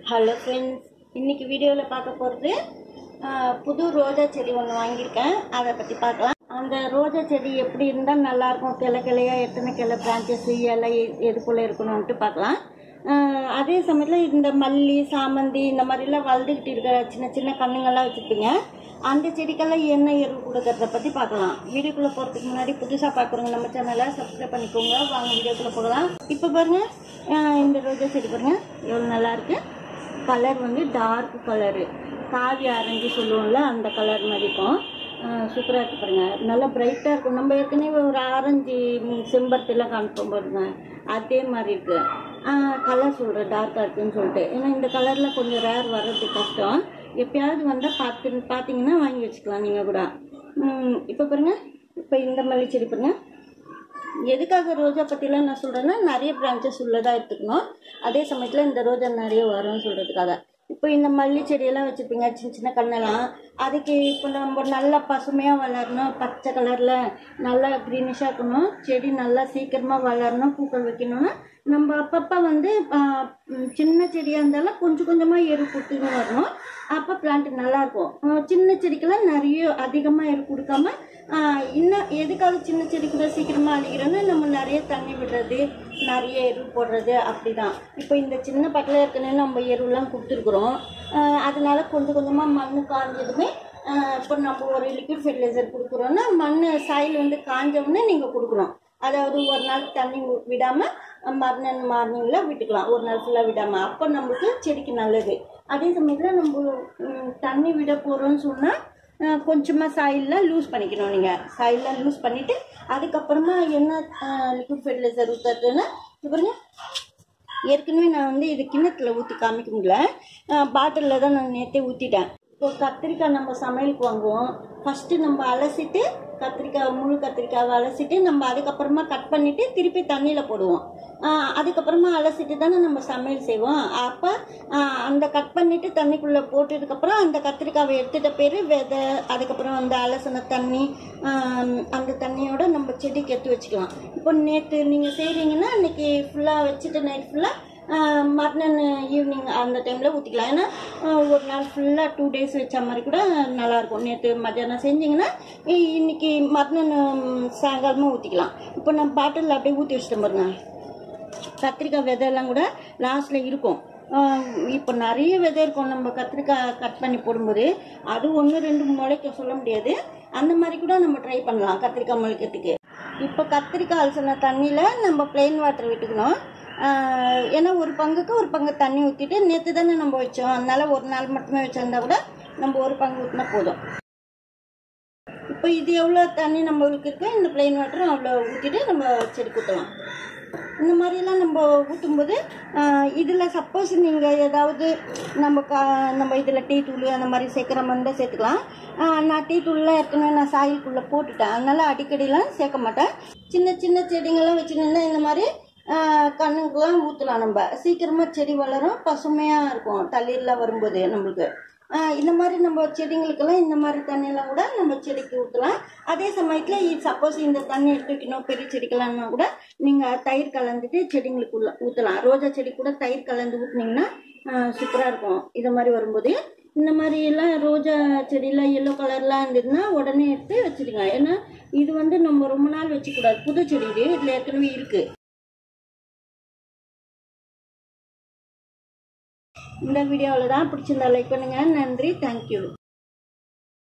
hello friends இன்னைக்கு வீடியோவில் பார்க்க போகிறது புது ரோஜா செடி ஒன்று வாங்கியிருக்கேன் அதை பற்றி பார்க்கலாம் அந்த ரோஜா செடி எப்படி இருந்தால் நல்லாயிருக்கும் கிளை கிளையாக எத்தனை கிளை பிரான்ச்சஸ் இலை எ- எது போல் இருக்கணும்ன்ட்டு பார்க்கலாம் ஆஹ் அதே சமயத்தில் இந்த மல்லி சாமந்தி இந்த மாதிரிலாம் வளர்ந்துக்கிட்டு இருக்க சின்ன சின்ன கண்ணுங்கள்லாம் வச்சுருப்பீங்க அந்த செடிக்கெல்லாம் என்ன எருவு கொடுக்கறத பற்றி பார்க்கலாம் வீடியோக்குள்ளே போகிறதுக்கு முன்னாடி புதுசாக பார்க்குறவங்க நம்ம சேனலை சப்ஸ்கிரைப் பண்ணிக்கோங்க வாங்க வீடியோக்குள்ளே போகலாம் இப்போ பாருங்கள் ஆஹ் இந்த ரோஜா செடி பாருங்கள் எவ்வளோ நல்லா இருக்கு கலர் வந்து டார்க் கலரு காவி ஆரஞ்சு சொல்லுவோம்ல அந்த கலர் மாதிரி இருக்கும் சூப்பராக இருக்கு பாருங்க நல்லா பிரைட்டாக இருக்கும் நம்ம ஏற்கனவே ஒரு ஆரஞ்சு ம், செம்பருத்திலாம் காமிப்போம் பாருங்க அதே மாதிரி இருக்கு கலர் சொல்கிறேன் டார்க்காக இருக்குன்னு சொல்லிட்டு ஏன்னா இந்த கலரில் கொஞ்சம் ரேர் வர்றது கஷ்டம் எப்பயாவது வந்தால் பார்த்து பார்த்தீங்கன்னா வாங்கி வச்சுக்கலாம் நீங்கள் கூட இப்போ பாருங்க இப்போ இந்த மல்லி செடி பாருங்க எதுக்காக ரோஜா பற்றிலாம் நான் சொல்கிறேன்னா நிறைய பிரான்ச்சஸ் உள்ளதாக எடுத்துக்கணும் அதே சமயத்தில் இந்த ரோஜா நிறைய வரும்னு சொல்கிறதுக்காக இப்போ இந்த மல்லி செடியெல்லாம் வச்சுருப்பீங்க சின்ன சின்ன கண்ணெல்லாம் அதுக்கு இப்போ நம்ம நல்லா பசுமையாக வளரணும் பச்சை கலரில் நல்லா க்ரீனிஷாக இருக்கணும் செடி நல்லா சீக்கிரமாக வளரணும் பூக்கள் வைக்கணும்னா நம்ம அப்பப்போ வந்து ஆ, ம், சின்ன செடியாக இருந்தாலும் கொஞ்சம் கொஞ்சமாக எரு கொடுத்துன்னு வரணும் அப்போ பிளான்ட் நல்லாயிருக்கும் ஆ, சின்ன செடிக்கெல்லாம் நிறைய அதிகமாக எரு கொடுக்காம ஆ, இன்னும் எதுக்காக சின்ன செடி கூட சீக்கிரமாக அழிக்கிறோன்னா நம்ம நிறைய தண்ணி விடுறது நிறைய எரு போடுறது அப்படிதான் இப்போ இந்த சின்ன பட்டில் ஏற்கனவே நம்ம எருலாம் கொடுத்துருக்குறோம் ஆ, அதனால கொஞ்சம் கொஞ்சமாக மண் காஞ்சதுமே ஆ, இப்போ நம்ம ஒரு லிக்விட் ஃபெர்டிலைசர் கொடுக்குறோன்னா மண் சாயில் வந்து காஞ்ச உடனே நீங்கள் கொடுக்கணும் அதாவது ஒரு நாள் தண்ணி வி- விடாம மறுநாள் மார்னிங்கில் விட்டுக்கலாம் ஒரு நாள் ஃபுல்லாக விடாமல் அப்போ நம்மளுக்கு செடிக்கு நல்லது அதே சமயத்தில் நம்ம ம், தண்ணி விட போகிறோம்னு சொன்னால் கொஞ்சமாக சாயிலில் லூஸ் பண்ணிக்கணும் நீங்கள் சாயிலில் லூஸ் பண்ணிவிட்டு அதுக்கப்புறமா என்ன லிக்விட் ஃபெர்டிலைசர் ஊற்றுறதுன்னா இது பாருங்க ஏற்கனவே நான் வந்து இது கிண்ணத்தில் ஊற்றி காமிக்க முடியல பாட்டிலில் தான் நான் நேற்றே ஊற்றிட்டேன் இப்போ கத்திரிக்காய் நம்ம சமையலுக்கு வாங்குவோம் ஃபஸ்ட்டு நம்ம அலசிட்டு கத்திரிக்காய் முழு கத்திரிக்காவை அலசிட்டு நம்ம அதுக்கப்புறமா கட் பண்ணிவிட்டு திருப்பி தண்ணியில் போடுவோம் ஆஹ் அதுக்கப்புறமா அலசிட்டு தானே நம்ம சமையல் செய்வோம் அப்போ அந்த கட் பண்ணிவிட்டு தண்ணிக்குள்ளே போட்டதுக்கப்புறம் அந்த கத்திரிக்காவை எடுத்துட்ட பேர் விதை அதுக்கப்புறம் அந்த அலசின தண்ணி ஆஹ் அந்த தண்ணியோட நம்ம செடிக்கு எடுத்து வச்சுக்கலாம் இப்போ நேற்று நீங்கள் செய்கிறீங்கன்னா இன்னைக்கு ஃபுல்லாக வச்சுட்டு நைட் ஃபுல்லாக மறுநாள் ஈவினிங் அந்த டைமில் ஊற்றிக்கலாம் ஏன்னா ஆஹ் ஒரு நாள் ஃபுல்லாக டூ டேஸ் வச்ச மாதிரி கூட நல்லாயிருக்கும் நேற்று மத்தியானம் செஞ்சிங்கன்னா இ- இன்னைக்கு மறுநாள் ம், சாயங்காலமாக ஊற்றிக்கலாம் இப்போ நம்ம பாட்டிலில் அப்படியே ஊற்றி வச்சுட்டோம் பாருங்க கத்திரிக்காய் விதையெல்லாம் கூட லாஸ்ட்டில் இருக்கும் ஆஹ் இப்போ நிறைய விதை இருக்கும் நம்ம கத்திரிக்காய் கட் பண்ணி போடும்போது அது ஒன்று ரெண்டு முளைக்க சொல்ல முடியாது அந்த மாதிரி கூட நம்ம ட்ரை பண்ணலாம் கத்திரிக்காய் முளைக்கிறதுக்கு இப்போ கத்திரிக்காய் அலசின தண்ணியில் நம்ம plain வாட்டர் விட்டுக்கணும் ஆஹ் ஏன்னா ஒரு பங்குக்கு ஒரு பங்கு தண்ணி ஊற்றிட்டு நேற்று தானே நம்ம வச்சோம் அதனால ஒரு நாள் மட்டுமே வச்சிருந்தா கூட நம்ம ஒரு பங்கு ஊற்றினா போதும் இப்போ இது எவ்வளோ தண்ணி நம்மளுக்கு இருக்கு இந்த பிளெயின் வாட்டரும் அவ்வளோ ஊற்றிட்டு நம்ம செடி ஊற்றலாம் இந்த மாதிரிலாம் நம்ம ஊற்றும்போது இதில் சப்போஸ் நீங்கள் ஏதாவது நம்ம கா நம்ம இதில் டீ தூள் அந்த மாதிரி சேர்க்குற மாதிரி இருந்தால் சேர்த்துக்கலாம் ஆஹ் நான் டீ தூள்லாம் ஏற்கனவே நான் சாயிலுக்குள்ளே போட்டுட்டேன் அதனால அடிக்கடிலாம் சேர்க்க மாட்டேன் சின்ன சின்ன செடிங்கெல்லாம் வச்சுருந்தா இந்த மாதிரி ஆஹ் கண்ணுக்கெல்லாம் ஊற்றலாம் நம்ம சீக்கிரமாக செடி வளரும் பசுமையாக இருக்கும் தளிர்லாம் வரும்போது நம்மளுக்கு ஆஹ் இந்த மாதிரி நம்ம செடிங்களுக்கெல்லாம் இந்த மாதிரி தண்ணியெல்லாம் கூட நம்ம செடிக்கு ஊற்றலாம் அதே சமயத்தில் சப்போஸ் இந்த தண்ணி எடுத்து வைக்கணும் பெரிய செடிக்கெல்லாம்னா கூட நீங்கள் தயிர் கலந்துட்டு செடிங்களுக்கு உள்ள ஊற்றலாம் ரோஜா செடி கூட தயிர் கலந்து ஊற்றுனீங்கன்னா சூப்பராக இருக்கும் இது மாதிரி வரும்போது இந்த மாதிரி எல்லாம் ரோஜா செடியெல்லாம் எல்லோ கலர்லாம் இருந்ததுன்னா உடனே எடுத்து வச்சுடுங்க ஏன்னா இது வந்து நம்ம ரொம்ப நாள் வச்சுக்கூடாது புது செடி இது இதில் ஏற்கனவே இருக்குது இந்த வீடியோவில் தான் பிடிச்சிருந்தா லைக் பண்ணுங்கள் நன்றி தேங்க்யூ